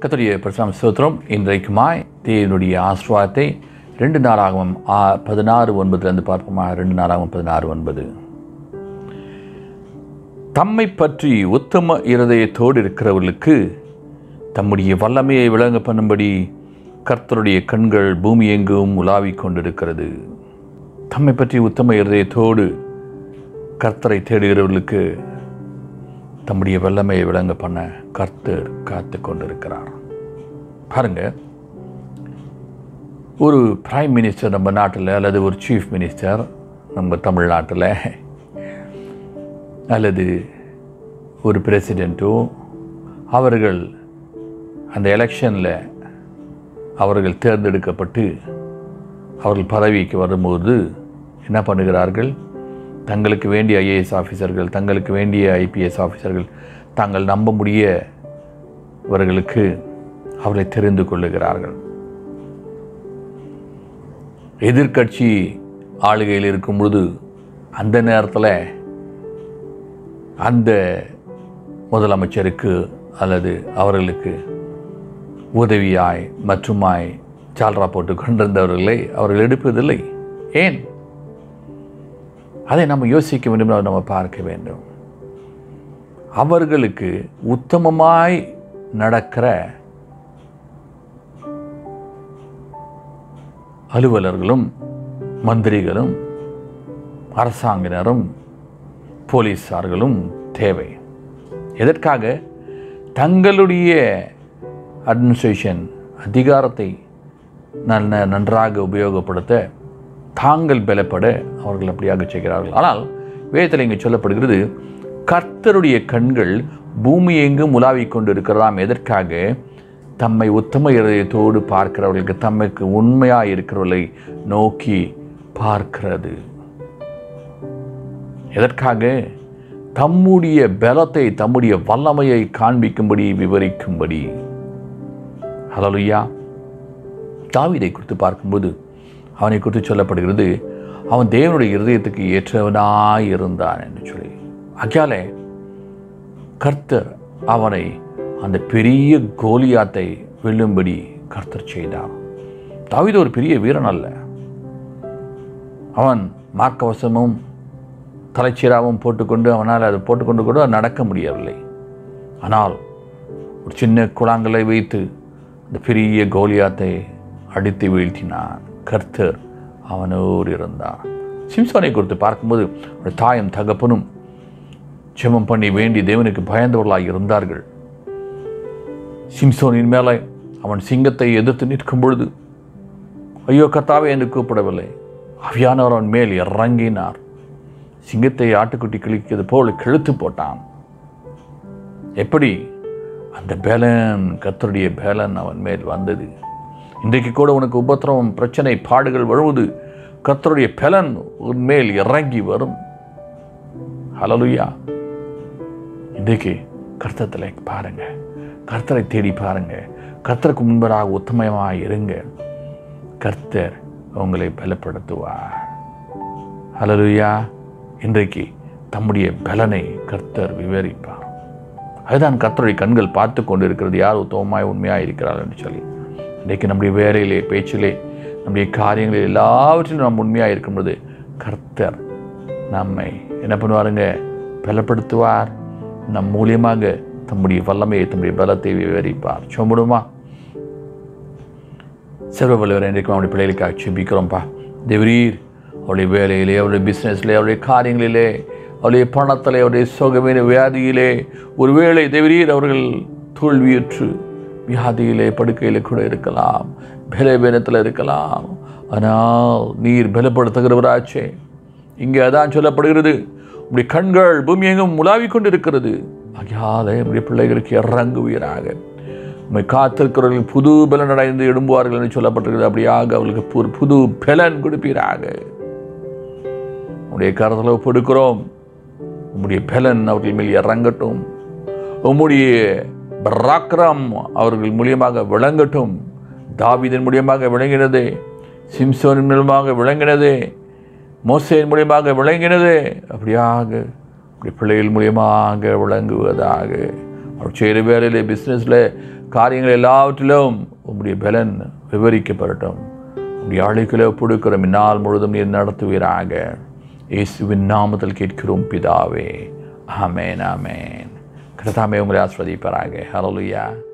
கத்துடைய பிரசாம் ஸ்தோத்திரம் இன்றைக்குமாய் தேவனுடைய ஆசிர்வாதத்தை ரெண்டு நாளாகவும் ஆ பதினாறு ஒன்பதுலேருந்து பார்ப்போமா ரெண்டு நாளாகவும் பதினாறு ஒன்பது தம்மை பற்றி உத்தம இருதயத்தோடு இருக்கிறவர்களுக்கு தம்முடைய வல்லமையை விளங்க பண்ணும்படி கர்த்தருடைய கண்கள் பூமி எங்கும் உலாவிக் கொண்டிருக்கிறது தம்மை பற்றி உத்தம இருதயத்தோடு கர்த்தரை தேடுகிறவர்களுக்கு தம்முடைய வல்லமையை விளங்க பண்ண கர்த்தர் காத்து கொண்டிருக்கிறார் பாருங்க ஒரு பிரைம் மினிஸ்டர் நம்ம நாட்டில் அல்லது ஒரு சீஃப் மினிஸ்டர் நம்ம தமிழ்நாட்டில் அல்லது ஒரு பிரசிடெண்ட்டோ அவர்கள் அந்த எலெக்ஷனில் அவர்கள் தேர்ந்தெடுக்கப்பட்டு அவர்கள் பதவிக்கு வரும்போது என்ன பண்ணுகிறார்கள் தங்களுக்கு வேண்டிய ஐஏஎஸ் ஆஃபீஸர்கள் தங்களுக்கு வேண்டிய ஐபிஎஸ் ஆஃபீஸர்கள் தாங்கள் நம்ப முடியவர்களுக்கு அவர்களை தெரிந்து கொள்ளுகிறார்கள் எதிர்க்கட்சி ஆளுகையில் இருக்கும் பொழுது அந்த நேரத்தில் அந்த முதலமைச்சருக்கு அல்லது அவர்களுக்கு உதவியாய் மற்றுமாய் சால்ரா போட்டு கொண்டிருந்தவர்களை அவர்கள் எடுப்பதில்லை ஏன் அதை நம்ம யோசிக்க வேண்டும் அதை நம்ம பார்க்க வேண்டும் அவர்களுக்கு உத்தமமாய் நடக்கிற அலுவலர்களும் மந்திரிகளும் அரசாங்கினரும் போலீஸார்களும் தேவை எதற்காக தங்களுடைய அட்மினிஸ்ட்ரேஷன் அதிகாரத்தை நல்ல நன்றாக உபயோகப்படுத்த தாங்கள் பலப்பட அவர்கள் அப்படியாக செய்கிறார்கள் ஆனால் வேதத்தில் இங்கே சொல்லப்படுகிறது கர்த்தருடைய கண்கள் பூமி எங்கும் உலாவிக் கொண்டு இருக்கிறதாம் எதற்காக தம்மை உத்தம இதயத்தோடு பார்க்கிறவர்களுக்கு தம்மைக்கு உண்மையாக இருக்கிறவர்களை நோக்கி பார்க்கிறது எதற்காக தம்முடைய பலத்தை தம்முடைய வல்லமையை காண்பிக்கும்படி விவரிக்கும்படி ஹலலுயா தாவிதை குறித்து பார்க்கும்போது அவனை குறித்து சொல்லப்படுகிறது அவன் தேவனுடைய இருதயத்துக்கு ஏற்றவனாய் இருந்தான் என்று சொல்லி ஆகையாலே கர்த்தர் அவனை அந்த பெரிய கோலியாத்தை வெல்லும்படி கர்த்தர் செய்தார் தாவித ஒரு பெரிய வீரன் அல்ல அவன் மார்க்கவசமும் தலைச்சீராவும் போட்டுக்கொண்டு அவனால் அதை போட்டுக்கொண்டு கூட நடக்க முடியவில்லை ஆனால் ஒரு சின்ன குழாங்களை வைத்து அந்த பெரிய கோலியாத்தை அடித்து வீழ்த்தினான் கர்த்தர் அவனோடு இருந்தார் சிம்சோனை குறித்து பார்க்கும்போது ஒரு தாயும் தகப்பனும் ஜெபம் பண்ணி வேண்டி தேவனுக்கு பயந்தவர்களாக இருந்தார்கள் சிம்சோனின் மேலே அவன் சிங்கத்தை எதிர்த்து நிற்கும் பொழுது ஐயோ கத்தாவே என்று கூப்பிடவில்லை அவியானவர் அவன் மேல் இறங்கினார் சிங்கத்தை ஆட்டுக்குட்டி கிழிக்கிறது போல் கிழுத்து போட்டான் எப்படி அந்த பேலன் கத்தருடைய பேலன் அவன் மேல் வந்தது இன்றைக்கு கூட உனக்கு உபத்திரவம் பிரச்சனை பாடுகள் வருவது கத்தருடைய பலன் உன் மேல் இறங்கி வரும் ஹலலுயா இன்றைக்கு கர்த்தத்தில் பாருங்க கர்த்தரை தேடி பாருங்க கர்த்தருக்கு முன்பதாக உத்தமமாக இருங்க கர்த்தர் உங்களை பலப்படுத்துவார் ஹலலுயா இன்றைக்கு தம்முடைய பலனை கர்த்தர் விவரிப்பார் அதுதான் கர்த்தருடைய கண்கள் பார்த்து கொண்டு இருக்கிறது யார் உத்தமமாய் உண்மையாக இருக்கிறார் என்று சொல்லி இன்றைக்கு நம்முடைய வேலையிலே பேச்சிலே நம்முடைய காரியங்களில் எல்லாவற்றிலும் நாம் உண்மையாக இருக்கும்போது கர்த்தர் நம்மை என்ன பண்ணுவாருங்க பலப்படுத்துவார் நம் மூலியமாக தம்முடைய வல்லமையை தம்முடைய பலத்தை விவரிப்பார் சொம்பிடுமா செல்வ வல்லவர் இன்றைக்கும் அவருடைய பிள்ளைகளுக்காக செபிக்கிறோம்ப்பா தேவரீர் அவருடைய வேலையிலே அவருடைய பிஸ்னஸ்லே அவருடைய காரியங்களிலே அவருடைய பணத்திலே அவருடைய சுகமீன வியாதியிலே ஒருவேளை தேவரீர் அவர்கள் தோல்வியுற்று வியாதியிலே படுக்கையில் கூட இருக்கலாம் பலவீனத்தில் இருக்கலாம் ஆனால் நீர் பலப்படுத்துகிறவராச்சே இங்கே அதான் சொல்லப்படுகிறது உடைய கண்கள் பூமி எங்கும் உலாவிக் கொண்டிருக்கிறது ஆகியாலே உடைய பிள்ளைகளுக்கு இறங்குவீராக உண்மை காத்திருக்கிறவர்கள் புது பலன் அடைந்து எழும்புவார்கள் என்று சொல்லப்பட்டிருக்கிறது அப்படியாக அவர்களுக்கு ஒரு புது பலன் கொடுப்பீராக உடைய கருத்தில் ஒப்படுக்கிறோம் உம்முடைய பலன் அவர்கள் மேல் இறங்கட்டும் உம்முடைய பராக்கிரம் அவர்கள் மூலியமாக விளங்கட்டும் தாவிதன் மூலியமாக விளங்கினது சிம்சோனின் மூலமாக விளங்கினது மோசையின் மூலியமாக விளங்கினது அப்படியாக அப்படி பிள்ளைகள் மூலியமாக விளங்குவதாக அவர் செய்கிற வேலையிலே பிஸ்னஸில் காரியங்கள் எல்லாவற்றிலும் உங்களுடைய பலன் விவரிக்கப்படட்டும் உங்களுடைய அழைக்கலை ஒப்படுக்கிற இந்நாள் முழுதும் நீர் நடத்துவீராக இயேசுவின் நாமத்தில் கேட்கிறோம் பிதாவே ஆமேன் ஆமேன் கர்த்தாமே உங்களை ஆஸ்வதிப்பாராக ஹalleluya